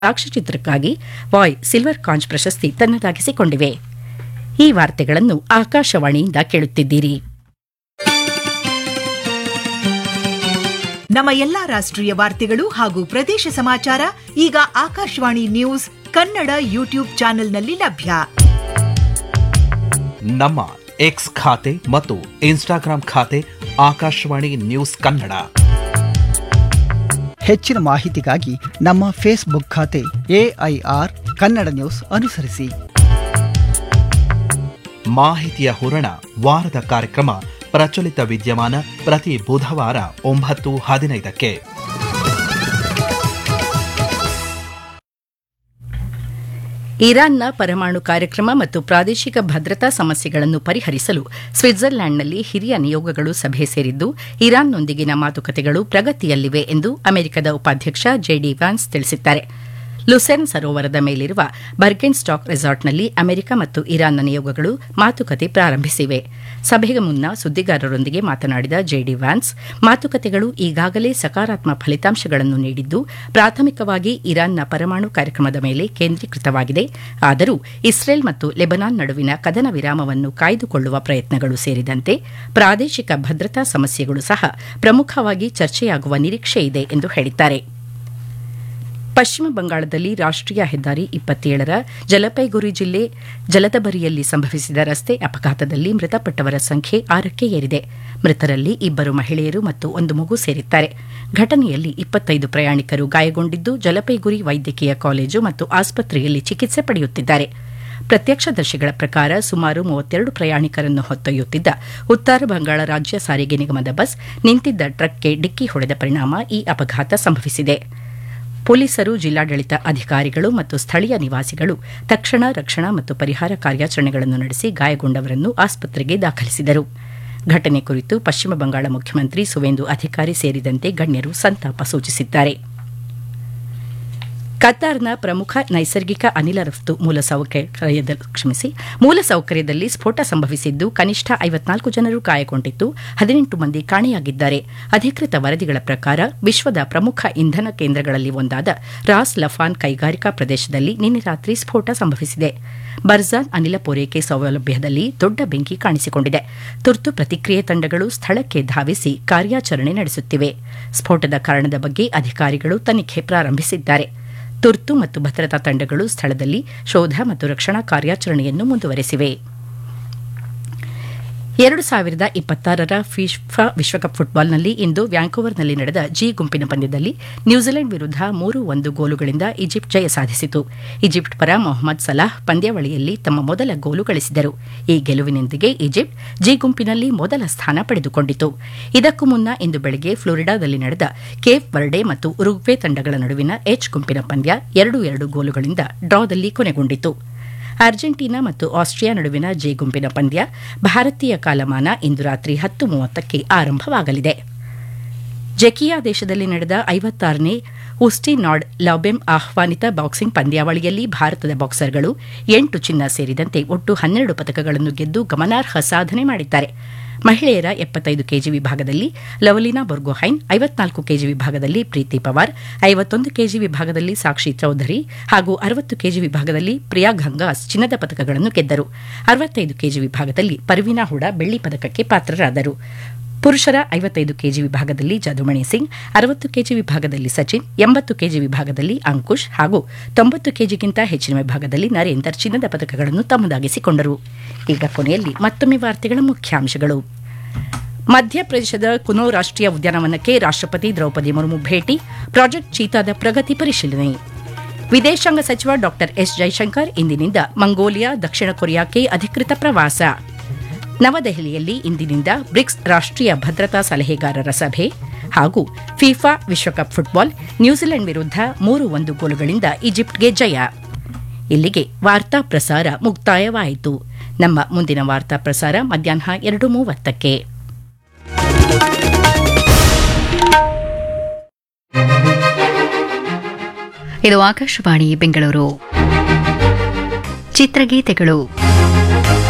ಸಾಕ್ಷ್ಯಚಿತ್ರಕ್ಕಾಗಿ Y silver ಕಾಂಚ್ ಪ್ರಶಸ್ತಿ ತನ್ನದಾಗಿಸಿಕೊಂಡಿವೆ ಈ ವಾರ್ತೆಗಳನ್ನು ಆಕಾಶವಾಣಿಯಿಂದ ಕೇಳುತ್ತಿದ್ದೀರಿ ನಮ್ಮ ಎಲ್ಲಾ ರಾಷ್ಟ್ರೀಯ ವಾರ್ತೆಗಳು ಹಾಗೂ ಪ್ರದೇಶ ಸಮಾಚಾರ ಈಗ ಆಕಾಶವಾಣಿ ನ್ಯೂಸ್ ಕನ್ನಡ ಯೂಟ್ಯೂಬ್ ಚಾನೆಲ್ನಲ್ಲಿ ಲಭ್ಯ ನಮ್ಮ ಎಕ್ಸ್ ಖಾತೆ ಮತ್ತು ಇನ್ಸ್ಟಾಗ್ರಾಂ ಖಾತೆ ಆಕಾಶವಾಣಿ ನ್ಯೂಸ್ ಕನ್ನಡ ಹೆಚ್ಚಿನ ಮಾಹಿತಿಗಾಗಿ ನಮ್ಮ ಫೇಸ್ಬುಕ್ ಖಾತೆ ಎಐಆರ್ ಕನ್ನಡ ನ್ಯೂಸ್ ಅನುಸರಿಸಿ ಮಾಹಿತಿಯ ಹೂರಣ ವಾರದ ಕಾರ್ಯಕ್ರಮ ಪ್ರಚಲಿತ ವಿದ್ಯಮಾನ ಪ್ರತಿ ಬುಧವಾರ ಒಂಬತ್ತು ಹದಿನೈದಕ್ಕೆ ಇರಾನ್ನ ಪರಮಾಣು ಕಾರ್ಯಕ್ರಮ ಮತ್ತು ಪ್ರಾದೇಶಿಕ ಭದ್ರತಾ ಸಮಸ್ಯೆಗಳನ್ನು ಪರಿಹರಿಸಲು ಸ್ವಿಟ್ಜರ್ಲ್ಯಾಂಡ್ನಲ್ಲಿ ಹಿರಿಯ ನಿಯೋಗಗಳು ಸಭೆ ಸೇರಿದ್ದು ಇರಾನ್ನೊಂದಿಗಿನ ಮಾತುಕತೆಗಳು ಪ್ರಗತಿಯಲ್ಲಿವೆ ಎಂದು ಅಮೆರಿಕದ ಉಪಾಧ್ಯಕ್ಷ ಜೆಡಿ ವ್ಯಾನ್ಸ್ ತಿಳಿಸಿದ್ದಾರೆ ಲುಸೆನ್ ಸರೋವರದ ಮೇಲಿರುವ ಬರ್ಗೆನ್ ಸ್ಟಾಕ್ ರೆಸಾರ್ಟ್ನಲ್ಲಿ ಅಮೆರಿಕ ಮತ್ತು ಇರಾನ್ನ ನಿಯೋಗಗಳು ಮಾತುಕತೆ ಪ್ರಾರಂಭಿಸಿವೆ ಸಭೆಗೆ ಮುನ್ನ ಸುದ್ದಿಗಾರರೊಂದಿಗೆ ಮಾತನಾಡಿದ ಜೆಡಿ ವ್ಯಾನ್ಸ್ ಮಾತುಕತೆಗಳು ಈಗಾಗಲೇ ಸಕಾರಾತ್ಮಕ ಫಲಿತಾಂಶಗಳನ್ನು ನೀಡಿದ್ದು ಪ್ರಾಥಮಿಕವಾಗಿ ಇರಾನ್ನ ಪರಮಾಣು ಕಾರ್ಯಕ್ರಮದ ಮೇಲೆ ಕೇಂದ್ರೀಕೃತವಾಗಿದೆ ಆದರೂ ಇಸ್ರೇಲ್ ಮತ್ತು ಲೆಬನಾನ್ ನಡುವಿನ ಕದನ ವಿರಾಮವನ್ನು ಕಾಯ್ದುಕೊಳ್ಳುವ ಪ್ರಯತ್ನಗಳು ಸೇರಿದಂತೆ ಪ್ರಾದೇಶಿಕ ಭದ್ರತಾ ಸಮಸ್ಯೆಗಳು ಸಹ ಪ್ರಮುಖವಾಗಿ ಚರ್ಚೆಯಾಗುವ ನಿರೀಕ್ಷೆ ಇದೆ ಎಂದು ಹೇಳಿದ್ದಾರೆ ಪಶ್ಚಿಮ ಬಂಗಾಳದಲ್ಲಿ ರಾಷ್ಟೀಯ ಹೆದ್ದಾರಿ ಇಪ್ಪತ್ತೇಳರ ಜಲಪೈಗುರಿ ಜಿಲ್ಲೆ ಜಲದಬರಿಯಲ್ಲಿ ಸಂಭವಿಸಿದ ರಸ್ತೆ ಅಪಘಾತದಲ್ಲಿ ಮೃತಪಟ್ಟವರ ಸಂಖ್ಯೆ ಆರಕ್ಕೆ ಏರಿದೆ ಮೃತರಲ್ಲಿ ಇಬ್ಬರು ಮಹಿಳೆಯರು ಮತ್ತು ಒಂದು ಮಗು ಸೇರಿದ್ದಾರೆ ಘಟನೆಯಲ್ಲಿ ಇಪ್ಪತ್ತೈದು ಪ್ರಯಾಣಿಕರು ಗಾಯಗೊಂಡಿದ್ದು ಜಲಪೈಗುರಿ ವೈದ್ಯಕೀಯ ಕಾಲೇಜು ಮತ್ತು ಆಸ್ಪತ್ರೆಯಲ್ಲಿ ಚಿಕಿತ್ಸೆ ಪಡೆಯುತ್ತಿದ್ದಾರೆ ಪ್ರತ್ಯಕ್ಷದರ್ಶಿಗಳ ಪ್ರಕಾರ ಸುಮಾರು ಮೂವತ್ತೆರಡು ಪ್ರಯಾಣಿಕರನ್ನು ಹೊತ್ತೊಯ್ಯುತ್ತಿದ್ದ ಉತ್ತರ ಬಂಗಾಳ ರಾಜ್ಯ ಸಾರಿಗೆ ನಿಗಮದ ಬಸ್ ನಿಂತಿದ್ದ ಟ್ರಕ್ಗೆ ಡಿಕ್ಕಿ ಹೊಡೆದ ಪರಿಣಾಮ ಈ ಅಪಘಾತ ಸಂಭವಿಸಿದೆ ಪೊಲೀಸರು ಜಿಲ್ಲಾಡಳಿತ ಅಧಿಕಾರಿಗಳು ಮತ್ತು ಸ್ಥಳೀಯ ನಿವಾಸಿಗಳು ತಕ್ಷಣ ರಕ್ಷಣಾ ಮತ್ತು ಪರಿಹಾರ ಕಾರ್ಯಾಚರಣೆಗಳನ್ನು ನಡೆಸಿ ಗಾಯಗೊಂಡವರನ್ನು ಆಸ್ಪತ್ರೆಗೆ ದಾಖಲಿಸಿದರು ಘಟನೆ ಕುರಿತು ಪಶ್ಚಿಮ ಬಂಗಾಳ ಮುಖ್ಯಮಂತ್ರಿ ಸುವೇಂದು ಅಧಿಕಾರಿ ಸೇರಿದಂತೆ ಗಣ್ಯರು ಸಂತಾಪ ಸೂಚಿಸಿದ್ದಾರೆ ಕತಾರ್ನ ಪ್ರಮುಖ ನೈಸರ್ಗಿಕ ಅನಿಲ ರಫ್ತು ಮೂಲಸೌಕರ್ಯದ ಕ್ಷಮಿಸಿ ಮೂಲಸೌಕರ್ಯದಲ್ಲಿ ಸ್ಫೋಟ ಸಂಭವಿಸಿದ್ದು ಕನಿಷ್ಠ ಐವತ್ನಾಲ್ಕು ಜನರು ಗಾಯಗೊಂಡಿದ್ದು ಹದಿನೆಂಟು ಮಂದಿ ಕಾಣೆಯಾಗಿದ್ದಾರೆ ಅಧಿಕೃತ ವರದಿಗಳ ಪ್ರಕಾರ ವಿಶ್ವದ ಪ್ರಮುಖ ಇಂಧನ ಕೇಂದ್ರಗಳಲ್ಲಿ ಒಂದಾದ ರಾಸ್ ಲಫಾನ್ ಕೈಗಾರಿಕಾ ಪ್ರದೇಶದಲ್ಲಿ ನಿನ್ನೆ ರಾತ್ರಿ ಸ್ಫೋಟ ಸಂಭವಿಸಿದೆ ಬರ್ಜಾನ್ ಅನಿಲ ಪೂರೈಕೆ ಸೌಲಭ್ಯದಲ್ಲಿ ದೊಡ್ಡ ಬೆಂಕಿ ಕಾಣಿಸಿಕೊಂಡಿದೆ ತುರ್ತು ಪ್ರತಿಕ್ರಿಯೆ ತಂಡಗಳು ಸ್ಥಳಕ್ಕೆ ಧಾವಿಸಿ ಕಾರ್ಯಾಚರಣೆ ನಡೆಸುತ್ತಿವೆ ಸ್ಫೋಟದ ಕಾರಣದ ಬಗ್ಗೆ ಅಧಿಕಾರಿಗಳು ತನಿಖೆ ಪ್ರಾರಂಭಿಸಿದ್ದಾರೆ ತುರ್ತು ಮತ್ತು ಭದ್ರತಾ ತಂಡಗಳು ಸ್ಥಳದಲ್ಲಿ ಶೋಧ ಮತ್ತು ರಕ್ಷಣಾ ಕಾರ್ಯಾಚರಣೆಯನ್ನು ಮುಂದುವರೆಸಿವೆ ಎರಡು ಸಾವಿರದ ಇಪ್ಪತ್ತಾರರ ಫಿಫಾ ವಿಶ್ವಕಪ್ ಫುಟ್ಬಾಲ್ನಲ್ಲಿ ಇಂದು ವ್ಯಾಂಕೋವರ್ನಲ್ಲಿ ನಡೆದ ಜಿ ಗುಂಪಿನ ಪಂದ್ಯದಲ್ಲಿ ನ್ಯೂಜಿಲೆಂಡ್ ವಿರುದ್ಧ ಮೂರು ಒಂದು ಗೋಲುಗಳಿಂದ ಈಜಿಪ್ಟ್ ಜಯ ಸಾಧಿಸಿತು ಈಜಿಪ್ಟ್ ಪರ ಮೊಹಮ್ಮದ್ ಸಲಾಹ್ ಪಂದ್ಯಾವಳಿಯಲ್ಲಿ ತಮ್ಮ ಮೊದಲ ಗೋಲು ಗಳಿಸಿದರು ಈ ಗೆಲುವಿನೊಂದಿಗೆ ಈಜಿಪ್ಟ್ ಜಿ ಗುಂಪಿನಲ್ಲಿ ಮೊದಲ ಸ್ಥಾನ ಪಡೆದುಕೊಂಡಿತು ಇದಕ್ಕೂ ಮುನ್ನ ಇಂದು ಬೆಳಗ್ಗೆ ಫ್ಲೋರಿಡಾದಲ್ಲಿ ನಡೆದ ಕೇಪ್ ವರ್ಡೆ ಮತ್ತು ಉರುಗ್ವೆ ತಂಡಗಳ ನಡುವಿನ ಎಚ್ ಗುಂಪಿನ ಪಂದ್ಯ ಎರಡು ಎರಡು ಗೋಲುಗಳಿಂದ ಡ್ರಾದಲ್ಲಿ ಕೊನೆಗೊಂಡಿತು ಅರ್ಜೆಂಟೀನಾ ಮತ್ತು ಆಸ್ಟ್ರಿಯಾ ನಡುವಿನ ಜೆ ಗುಂಪಿನ ಪಂದ್ಯ ಭಾರತೀಯ ಕಾಲಮಾನ ಇಂದು ರಾತ್ರಿ ಹತ್ತು ಮೂವತ್ತಕ್ಕೆ ಆರಂಭವಾಗಲಿದೆ ಜೆಕಿಯಾ ದೇಶದಲ್ಲಿ ನಡೆದ ಐವತ್ತಾರನೇ ಉಸ್ಟಿ ನಾಡ್ ಲೌಬೆಮ್ ಆಹ್ವಾನಿತ ಬಾಕ್ಸಿಂಗ್ ಪಂದ್ಯಾವಳಿಯಲ್ಲಿ ಭಾರತದ ಬಾಕ್ಸರ್ಗಳು ಎಂಟು ಚಿನ್ನ ಸೇರಿದಂತೆ ಒಟ್ಟು ಹನ್ನೆರಡು ಪದಕಗಳನ್ನು ಗೆದ್ದು ಗಮನಾರ್ಹ ಸಾಧನೆ ಮಾಡಿದ್ದಾರೆ ಮಹಿಳೆಯರ ಎಪ್ಪತ್ತೈದು ಕೆಜಿ ವಿಭಾಗದಲ್ಲಿ ಲವಲಿನಾ ಬೊರ್ಗೊಹೈನ್ ಐವತ್ನಾಲ್ಕು ಕೆಜಿ ವಿಭಾಗದಲ್ಲಿ ಪ್ರೀತಿ ಪವಾರ್ ಐವತ್ತೊಂದು ಕೆಜಿ ವಿಭಾಗದಲ್ಲಿ ಸಾಕ್ಷಿ ಚೌಧರಿ ಹಾಗೂ ಅರವತ್ತು ಕೆಜಿ ವಿಭಾಗದಲ್ಲಿ ಪ್ರಿಯಾ ಗಂಗಾಸ್ ಚಿನ್ನದ ಪದಕಗಳನ್ನು ಗೆದ್ದರು ಅರವತ್ತೈದು ಕೆಜಿ ವಿಭಾಗದಲ್ಲಿ ಪರ್ವಿನಾ ಹುಡ ಬೆಳ್ಳಿ ಪದಕಕ್ಕೆ ಪಾತ್ರರಾದರು ಪುರುಷರ ಐವತ್ತೈದು ಕೆಜಿ ವಿಭಾಗದಲ್ಲಿ ಜಾದುಮಣಿ ಸಿಂಗ್ ಅರವತ್ತು ಕೆಜಿ ವಿಭಾಗದಲ್ಲಿ ಸಚಿನ್ ಎಂಬತ್ತು ಕೆಜಿ ವಿಭಾಗದಲ್ಲಿ ಅಂಕುಶ್ ಹಾಗೂ ತೊಂಬತ್ತು ಕೆಜಿಗಿಂತ ಹೆಚ್ಚಿನ ವಿಭಾಗದಲ್ಲಿ ನರೇಂದರ್ ಚಿನ್ನದ ಪದಕಗಳನ್ನು ತಮ್ಮದಾಗಿಸಿಕೊಂಡರು ಈಗ ಕೊನೆಯಲ್ಲಿ ಮತ್ತೊಮ್ಮೆ ವಾರ್ತೆಗಳ ಮುಖ್ಯಾಂಶಗಳು ಮಧ್ಯಪ್ರದೇಶದ ಕುನೋ ರಾಷ್ಟೀಯ ಉದ್ಯಾನವನಕ್ಕೆ ರಾಷ್ಟಪತಿ ದ್ರೌಪದಿ ಮುರ್ಮು ಭೇಟಿ ಪ್ರಾಜೆಕ್ಟ್ ಚೀತಾದ ಪ್ರಗತಿ ಪರಿಶೀಲನೆ ವಿದೇಶಾಂಗ ಸಚಿವ ಡಾ ಎಸ್ ಜೈಶಂಕರ್ ಇಂದಿನಿಂದ ಮಂಗೋಲಿಯಾ ದಕ್ಷಿಣ ಕೊರಿಯಾಕ್ಕೆ ಅಧಿಕೃತ ಪ್ರವಾಸ ನವದೆಹಲಿಯಲ್ಲಿ ಇಂದಿನಿಂದ ಬ್ರಿಕ್ಸ್ ರಾಷ್ಟೀಯ ಭದ್ರತಾ ಸಲಹೆಗಾರರ ಸಭೆ ಹಾಗೂ ಫಿಫಾ ವಿಶ್ವಕಪ್ ಫುಟ್ಬಾಲ್ ನ್ಯೂಜಿಲೆಂಡ್ ವಿರುದ್ಧ ಮೂರು ಒಂದು ಗೋಲುಗಳಿಂದ ಈಜಿಪ್ಟ್ಗೆ ಜಯ ಇಲ್ಲಿಗೆ ವಾರ್ತಾ ಪ್ರಸಾರ ಮುಕ್ತಾಯವಾಯಿತು ನಮ್ಮ ಮುಂದಿನ ವಾರ್ತಾ ಪ್ರಸಾರ ಮಧ್ಯಾಹ್ನ ಎರಡು ಮೂವತ್ತಕ್ಕೆ ಇದು ಆಕಾಶವಾಣಿ ಬೆಂಗಳೂರು ಚಿತ್ರಗೀತೆಗಳು